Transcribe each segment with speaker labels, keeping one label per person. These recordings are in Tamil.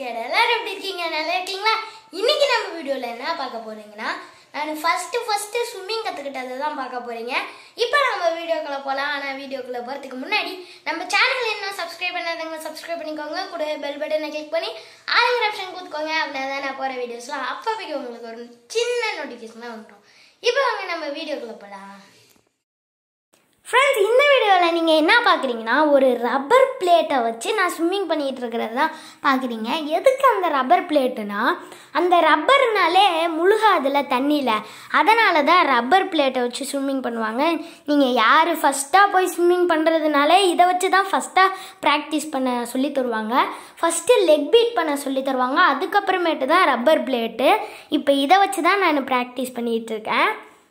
Speaker 1: கேட எல்லாரும் எப்படி இருக்கீங்க நல்லா இருக்கீங்களா இன்னைக்கு நம்ம வீடியோவில் என்ன பார்க்க போறீங்கன்னா நான் ஃபர்ஸ்ட் ஃபர்ஸ்ட் ஸ்விம்மிங் கற்றுக்கிட்டதை தான் பார்க்க போறீங்க இப்போ நம்ம வீடியோக்குள்ள போகலாம் ஆனால் வீடியோக்குள்ள போகிறதுக்கு முன்னாடி நம்ம சேனல் என்ன சப்ஸ்கிரைப் பண்ணாதவங்க சப்ஸ்கிரைப் பண்ணிக்கோங்க கூட பெல் பட்டனை கிளிக் பண்ணி ஆளுங்கிற ஆப்ஷன் கொடுத்துக்கோங்க அப்படின்னா தான் நான் போகிற வீடியோஸ்லாம் அப்போதைக்கு உங்களுக்கு ஒரு சின்ன நோட்டிஃபிகேஷனாக வந்துடும் இப்போ வாங்க நம்ம வீடியோக்குள்ள போகலாம் ஃப்ரெண்ட்ஸ் இந்த வீடியோவில் நீங்கள் என்ன பார்க்குறீங்கன்னா ஒரு ரப்பர் பிளேட்டை வச்சு நான் ஸ்விம்மிங் பண்ணிகிட்டு இருக்கிறது தான் பார்க்குறீங்க எதுக்கு அந்த ரப்பர் பிளேட்டுனா அந்த ரப்பர்னாலே முழுகாதுல தண்ணியில் அதனால தான் ரப்பர் பிளேட்டை வச்சு ஸ்விம்மிங் பண்ணுவாங்க நீங்கள் யார் ஃபஸ்ட்டாக போய் ஸ்விம்மிங் பண்ணுறதுனாலே இதை வச்சு தான் ஃபஸ்ட்டாக ப்ராக்டிஸ் பண்ண சொல்லி தருவாங்க ஃபஸ்ட்டு லெக் பீட் பண்ண சொல்லி தருவாங்க அதுக்கப்புறமேட்டு தான் ரப்பர் பிளேட்டு இப்போ இதை வச்சு தான் நான் ப்ராக்டிஸ் பண்ணிகிட்டு இருக்கேன்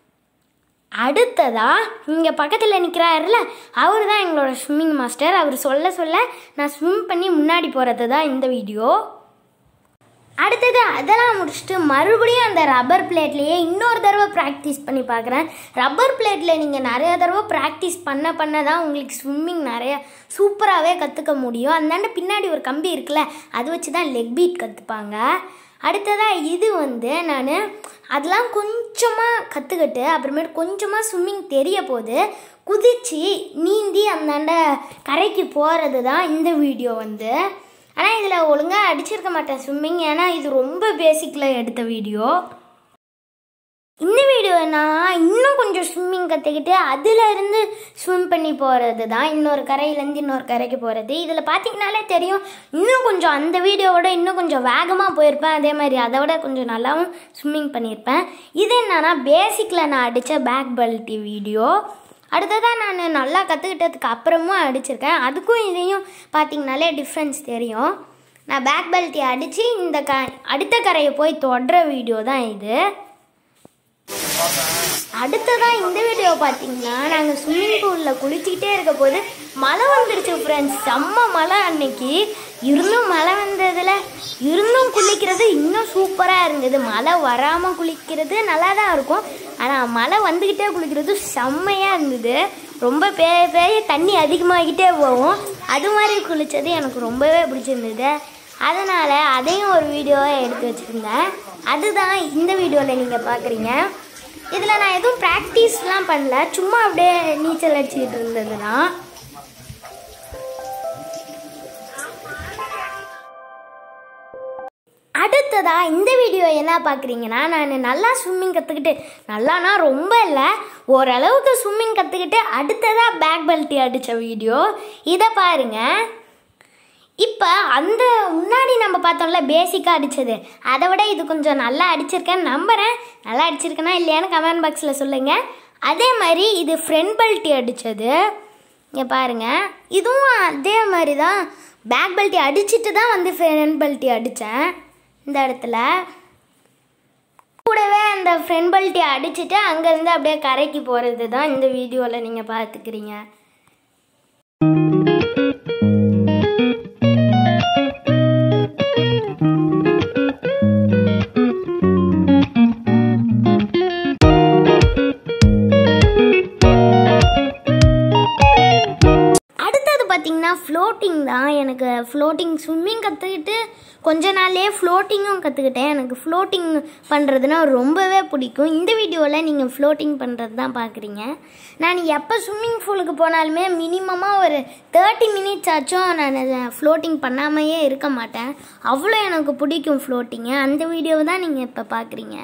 Speaker 1: அடுத்ததா இங்கே பக்கத்தில் நிற்கிறாருல அவர் தான் எங்களோட ஸ்விம்மிங் மாஸ்டர் அவர் சொல்ல சொல்ல நான் ஸ்விம் பண்ணி முன்னாடி போகிறது தான் இந்த வீடியோ அடுத்தது அதெல்லாம் முடிச்சுட்டு மறுபடியும் அந்த ரப்பர் பிளேட்லேயே இன்னொரு தடவை ப்ராக்டிஸ் பண்ணி பார்க்குறேன் ரப்பர் பிளேட்டில் நீங்கள் நிறைய தடவை ப்ராக்டிஸ் பண்ண பண்ண தான் உங்களுக்கு ஸ்விம்மிங் நிறைய சூப்பராகவே கற்றுக்க முடியும் அந்தாண்ட பின்னாடி ஒரு கம்பி இருக்குல்ல அது வச்சு தான் லெக் பீட் கற்றுப்பாங்க அடுத்ததாக இது வந்து நான் அதெல்லாம் கொஞ்சமாக கற்றுக்கிட்டு அப்புறமேட்டு கொஞ்சமாக ஸ்விம்மிங் தெரிய போது குதித்து நீந்தி அந்தாண்ட கரைக்கு போகிறது தான் இந்த வீடியோ வந்து ஆனால் இதில் ஒழுங்காக அடிச்சிருக்க மாட்டேன் ஸ்விம்மிங் ஏன்னா இது ரொம்ப பேசிக்கில் எடுத்த வீடியோ இந்த வீடியோ நான் இன்னும் கொஞ்சம் ஸ்விம்மிங் கற்றுக்கிட்டு அதில் இருந்து ஸ்விம் பண்ணி போகிறது தான் இன்னொரு கரையிலேருந்து இன்னொரு கரைக்கு போகிறது இதில் பார்த்தீங்கனாலே தெரியும் இன்னும் கொஞ்சம் அந்த வீடியோவோட இன்னும் கொஞ்சம் வேகமாக போயிருப்பேன் அதே மாதிரி அதை விட கொஞ்சம் நல்லாவும் ஸ்விம்மிங் பண்ணியிருப்பேன் இது என்னன்னா பேசிக்கில் நான் அடித்த பேக் பல்ட்டி வீடியோ அடுத்ததாக நான் நல்லா கற்றுக்கிட்டதுக்கு அப்புறமும் அடிச்சிருக்கேன் அதுக்கும் இதையும் பார்த்தீங்கனாலே டிஃப்ரென்ஸ் தெரியும் நான் பேக் பெல்ட்டி அடித்து இந்த க அடுத்த கரையை போய் தொடுற வீடியோ தான் இது அடுத்ததாக இந்த வீடியோ பார்த்தீங்கன்னா நாங்கள் ஸ்விம்மிங் பூலில் குளிச்சுக்கிட்டே இருக்க போது மழை வந்துடுச்சு ஃப்ரெண்ட்ஸ் செம்ம மழை அன்னைக்கு இருந்தும் மழை வந்ததில் இருந்தும் குளிக்கிறது இன்னும் சூப்பராக இருந்தது மழை வராமல் குளிக்கிறது நல்லா தான் இருக்கும் ஆனால் மழை வந்துக்கிட்டே குளிக்கிறது செம்மையாக இருந்தது ரொம்ப பேய பேய தண்ணி அதிகமாகிட்டே போகும் அது மாதிரி குளித்தது எனக்கு ரொம்பவே பிடிச்சிருந்தது அதனால் அதையும் ஒரு வீடியோவை எடுத்து வச்சுருந்தேன் அதுதான் இந்த வீடியோவில் நீங்கள் பார்க்குறீங்க இதில் நான் எதுவும் ப்ராக்டிஸ்லாம் பண்ணல சும்மா அப்படியே நீச்சல் அடிச்சுக்கிட்டு இருந்தது தான் அடுத்ததா இந்த வீடியோ என்ன பார்க்குறீங்கன்னா நான் நல்லா ஸ்விம்மிங் கற்றுக்கிட்டு நல்லானா ரொம்ப இல்லை ஓரளவுக்கு ஸ்விம்மிங் கற்றுக்கிட்டு அடுத்ததாக பேக் பெல்ட்டி அடித்த வீடியோ இதை பாருங்கள் இப்போ அந்த முன்னாடி நம்ம பார்த்தோம்ல பேசிக்காக அடித்தது அதை விட இது கொஞ்சம் நல்லா அடிச்சிருக்கேன்னு நம்புகிறேன் நல்லா அடிச்சிருக்கேனா இல்லையான்னு கமெண்ட் பாக்ஸில் சொல்லுங்கள் அதே மாதிரி இது ஃப்ரண்ட் பெல்ட்டி அடித்தது இங்கே பாருங்கள் இதுவும் அதே மாதிரி தான் பேக் பெல்ட்டி அடிச்சுட்டு தான் வந்து ஃப்ரண்ட் பெல்ட்டி அடித்தேன் இந்த இடத்துல கூடவே அந்த ஃப்ரண்ட் பெல்ட்டி அடிச்சுட்டு அங்கேருந்து அப்படியே கரைக்கு போகிறது தான் இந்த வீடியோவில் நீங்கள் பார்த்துக்கிறீங்க அடுத்தது பார்த்தீங்கன்னா ஃப்ளோட்டிங் தான் எனக்கு ஃப்ளோட்டிங் ஸ்விம்மிங் கற்றுக்கிட்டு கொஞ்ச நாள்லேயே ஃப்ளோட்டிங்கும் கற்றுக்கிட்டேன் எனக்கு ஃப்ளோட்டிங் பண்ணுறதுனா ரொம்பவே பிடிக்கும் இந்த வீடியோவில் நீங்கள் ஃப்ளோட்டிங் பண்ணுறது தான் பார்க்குறீங்க நான் எப்போ ஸ்விம்மிங் பூலுக்கு போனாலுமே மினிமமாக ஒரு தேர்ட்டி மினிட்ஸ் ஆச்சும் நான் ஃப்ளோட்டிங் பண்ணாமையே இருக்க மாட்டேன் அவ்வளோ எனக்கு பிடிக்கும் ஃப்ளோட்டிங்கு அந்த வீடியோவை தான் நீங்கள் இப்போ பார்க்குறீங்க